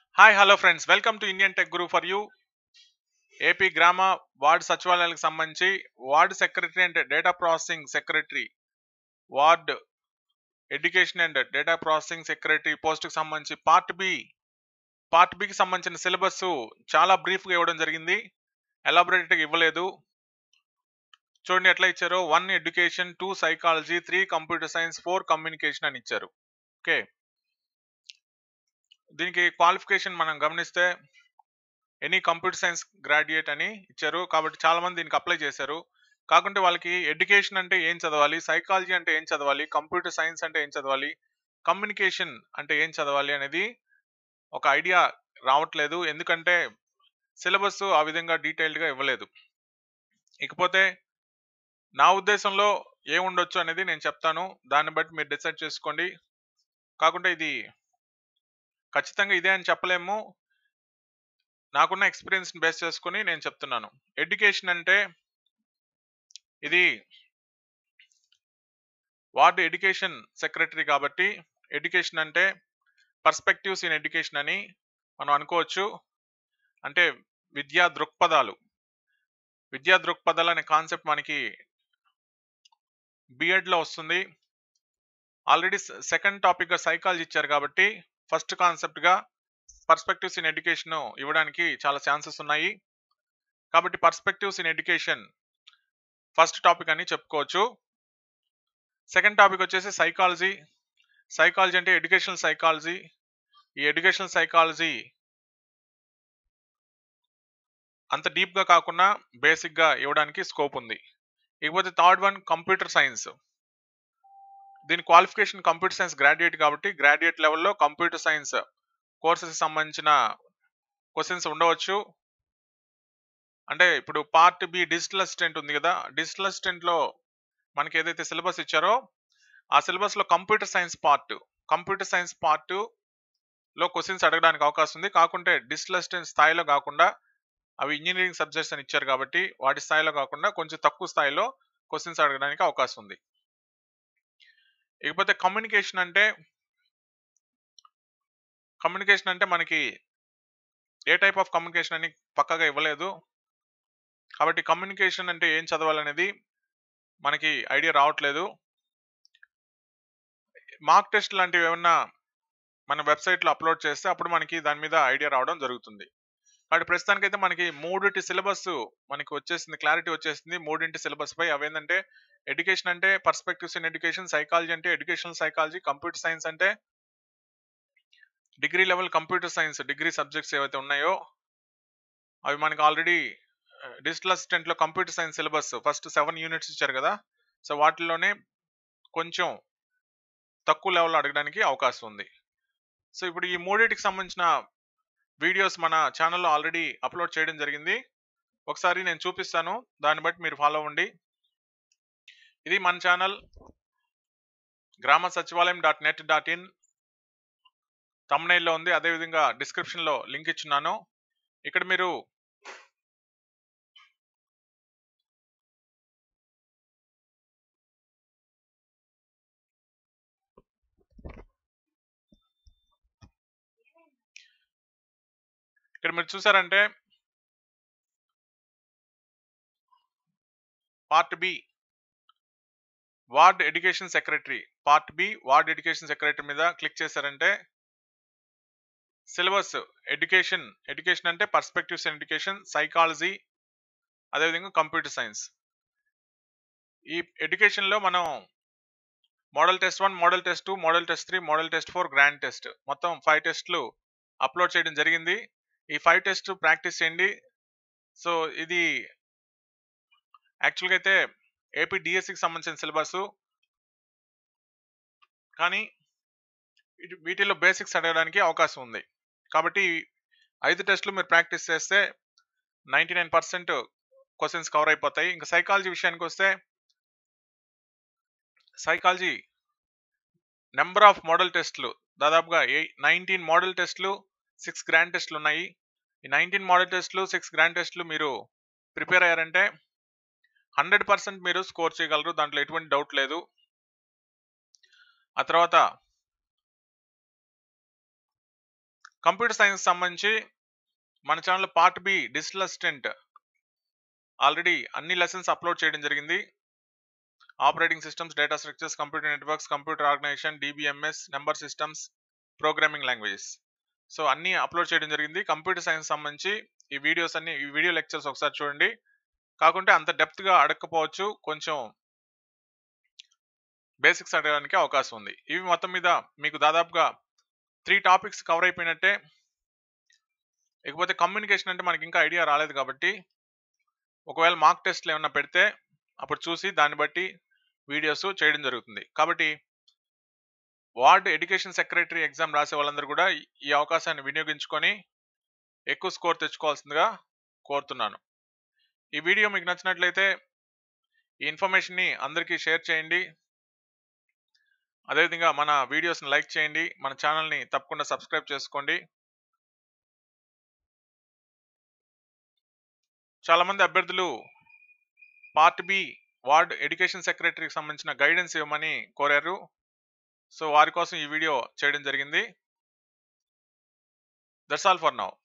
hi hello friends welcome to Indian tech guru for you AP గ్రామ ward సచివాలయాలకు సంబంధించి ward secretary and data processing secretary ward education and data processing secretary పోస్ట్కి సంబంధించి part B part బికి సంబంధించిన syllabus చాలా బ్రీఫ్గా ఇవ్వడం జరిగింది ఎలాబొరేటెడ్గా ఇవ్వలేదు చూడండి ఎట్లా ఇచ్చారో one education two psychology three computer science four communication అని ఇచ్చారు ఓకే దీనికి క్వాలిఫికేషన్ మనం గమనిస్తే ఎనీ కంప్యూటర్ సైన్స్ గ్రాడ్యుయేట్ అని ఇచ్చారు కాబట్టి చాలా మంది దీనికి అప్లై చేశారు కాకుంటే వాళ్ళకి ఎడ్యుకేషన్ అంటే ఏం చదవాలి సైకాలజీ అంటే ఏం చదవాలి కంప్యూటర్ సైన్స్ అంటే ఏం చదవాలి కమ్యూనికేషన్ అంటే ఏం చదవాలి అనేది ఒక ఐడియా రావట్లేదు ఎందుకంటే సిలబస్ ఆ విధంగా డీటెయిల్డ్గా ఇవ్వలేదు ఇకపోతే నా ఉద్దేశంలో ఏముండొచ్చు అనేది నేను చెప్తాను దాన్ని బట్టి మీరు డిసైడ్ చేసుకోండి కాకుంటే ఇది ఖచ్చితంగా ఇదే అని చెప్పలేము నాకున్న ఎక్స్పీరియన్స్ని బేస్ చేసుకుని నేను చెప్తున్నాను ఎడ్యుకేషన్ అంటే ఇది వార్డు ఎడ్యుకేషన్ సెక్రటరీ కాబట్టి ఎడ్యుకేషన్ అంటే పర్స్పెక్టివ్స్ ఇన్ ఎడ్యుకేషన్ అని మనం అనుకోవచ్చు అంటే విద్యా దృక్పథాలు విద్యా దృక్పథాలు అనే కాన్సెప్ట్ మనకి బిఎడ్లో వస్తుంది ఆల్రెడీ సెకండ్ టాపిక్గా సైకాలజీ ఇచ్చారు కాబట్టి ఫస్ట్ కాన్సెప్ట్గా పర్స్పెక్టివ్స్ ఇన్ ఎడ్యుకేషన్ ఇవ్వడానికి చాలా ఛాన్సెస్ ఉన్నాయి కాబట్టి perspectives in education first topic అని చెప్పుకోవచ్చు సెకండ్ టాపిక్ వచ్చేసి సైకాలజీ సైకాలజీ అంటే ఎడ్యుకేషనల్ సైకాలజీ ఈ ఎడ్యుకేషనల్ సైకాలజీ అంత డీప్గా కాకుండా బేసిక్గా ఇవ్వడానికి స్కోప్ ఉంది ఇకపోతే థర్డ్ వన్ కంప్యూటర్ సైన్స్ దీని క్వాలిఫికేషన్ కంప్యూటర్ సైన్స్ గ్రాడ్యుయేట్ కాబట్టి గ్రాడ్యుయేట్ లెవెల్లో కంప్యూటర్ సైన్స్ కోర్సెస్ సంబంధించిన క్వశ్చన్స్ ఉండవచ్చు అంటే ఇప్పుడు పార్ట్ బి డిజిటల్ అసిస్టెంట్ ఉంది కదా డిజిటల్ అసిస్టెంట్లో మనకి ఏదైతే సిలబస్ ఇచ్చారో ఆ సిలబస్లో computer science part computer science part లో క్వశ్చన్స్ అడగడానికి అవకాశం ఉంది కాకుంటే డిజిటల్ అసిస్టెంట్ స్థాయిలో కాకుండా అవి ఇంజనీరింగ్ సబ్జెక్ట్స్ అని ఇచ్చారు కాబట్టి వాటి స్థాయిలో కాకుండా కొంచెం తక్కువ స్థాయిలో క్వశ్చన్స్ అడగడానికి అవకాశం ఉంది ఇకపోతే కమ్యూనికేషన్ అంటే కమ్యూనికేషన్ అంటే మనకి ఏ టైప్ ఆఫ్ కమ్యూనికేషన్ అని పక్కగా ఇవ్వలేదు కాబట్టి కమ్యూనికేషన్ అంటే ఏం చదవాలనేది మనకి ఐడియా రావట్లేదు మార్క్ టెస్ట్ లాంటివి ఏమన్నా మన వెబ్సైట్లో అప్లోడ్ చేస్తే అప్పుడు మనకి దాని మీద ఐడియా రావడం జరుగుతుంది కాబట్టి ప్రస్తుతానికైతే మనకి మూడింటి సిలబస్ మనకి వచ్చేసింది క్లారిటీ వచ్చేసింది మూడింటి సిలబస్ పై అవేంటంటే ఎడ్యుకేషన్ అంటే పర్స్పెక్టివ్స్ ఇన్ ఎడ్యుకేషన్ సైకాలజీ అంటే ఎడ్యుకేషనల్ సైకాలజీ కంప్యూటర్ సైన్స్ అంటే degree level computer science degree subjects ఏవైతే ఉన్నాయో అవి మనకి ఆల్రెడీ డిజిటల్ అసిస్టెంట్లో computer science syllabus first seven units ఇచ్చారు కదా సో వాటిలోనే కొంచెం తక్కువ లెవెల్లో అడగడానికి అవకాశం ఉంది సో ఇప్పుడు ఈ మూడింటికి సంబంధించిన వీడియోస్ మన ఛానల్లో ఆల్రెడీ అప్లోడ్ చేయడం జరిగింది ఒకసారి నేను చూపిస్తాను దాన్ని బట్టి మీరు ఫాలో అవ్వండి ఇది మన channel Grama Sachivalayam dot net dot in తమ్నైల్లో ఉంది అదేవిధంగా డిస్క్రిప్షన్లో లింక్ ఇచ్చున్నాను ఇక్కడ మీరు ఇక్కడ మీరు చూసారంటే part B ward education secretary part B ward education secretary మీద క్లిక్ చేశారంటే సిలబస్ ఎడ్యుకేషన్ ఎడ్యుకేషన్ అంటే పర్స్పెక్టివ్స్ ఎడ్యుకేషన్ సైకాలజీ అదేవిధంగా కంప్యూటర్ సైన్స్ ఈ ఎడ్యుకేషన్లో మనం model test one model test two model test three model test four grand test మొత్తం five టెస్ట్లు upload చేయడం జరిగింది ఈ ఫైవ్ టెస్ట్ ప్రాక్టీస్ చేయండి సో ఇది యాక్చువల్గా అయితే ఏపీ డిఎస్సికి సంబంధించిన సిలబస్ కానీ వీటిలో బేసిక్స్ అడగడానికి అవకాశం ఉంది కాబట్టి ఐదు టెస్టులు మీరు ప్రాక్టీస్ చేస్తే ninety nine percent questions cover అయిపోతాయి ఇంకా సైకాలజీ విషయానికి వస్తే సైకాలజీ నెంబర్ ఆఫ్ మోడల్ టెస్ట్లు దాదాపుగా ఏ నైన్టీన్ మోడల్ టెస్ట్లు సిక్స్ గ్రాండ్ టెస్ట్లు ఉన్నాయి ఈ నైన్టీన్ మోడల్ టెస్ట్లు సిక్స్ గ్రాండ్ టెస్ట్లు మీరు ప్రిపేర్ అయ్యారంటే హండ్రెడ్ పర్సెంట్ మీరు స్కోర్ చేయగలరు దాంట్లో ఎటువంటి డౌట్ లేదు ఆ తర్వాత కంప్యూటర్ సైన్స్ సంబంధించి మన channel part B digital assistant already అన్ని లెసన్స్ అప్లోడ్ చేయడం జరిగింది operating systems data structures computer networks computer organisation DBMS number systems programming languages so అన్ని అప్లోడ్ చేయడం జరిగింది కంప్యూటర్ సైన్స్ సంబంధించి ఈ వీడియోస్ అన్ని ఈ వీడియో లెక్చర్స్ ఒకసారి చూడండి కాకుంటే అంత డెప్త్గా అడగకపోవచ్చు కొంచెం బేసిక్స్ అడగడానికి అవకాశం ఉంది ఇవి మొత్తం మీద మీకు దాదాపుగా త్రీ టాపిక్స్ కవర్ అయిపోయినట్టే ఇకపోతే కమ్యూనికేషన్ అంటే మనకి ఇంకా ఐడియా రాలేదు కాబట్టి ఒకవేళ మార్క్ టెస్ట్లు ఏమన్నా పెడితే అప్పుడు చూసి దాన్ని బట్టి వీడియోస్ చేయడం జరుగుతుంది కాబట్టి వార్డ్ ఎడ్యుకేషన్ సెక్రటరీ ఎగ్జామ్ రాసే వాళ్ళందరూ కూడా ఈ అవకాశాన్ని వినియోగించుకొని ఎక్కువ స్కోర్ తెచ్చుకోవాల్సిందిగా కోరుతున్నాను ఈ వీడియో మీకు నచ్చినట్లయితే ఈ ఇన్ఫర్మేషన్ని అందరికీ షేర్ చేయండి అదేవిధంగా మన వీడియోస్ని లైక్ చేయండి మన ఛానల్ని తప్పకుండా సబ్స్క్రైబ్ చేసుకోండి చాలామంది అభ్యర్థులు పార్ట్ బి వార్డ్ ఎడ్యుకేషన్ సెక్రటరీకి సంబంధించిన గైడెన్స్ ఇవ్వమని కోరారు సో వారి కోసం ఈ వీడియో చేయడం జరిగింది దట్స్ ఆల్ ఫర్ నౌ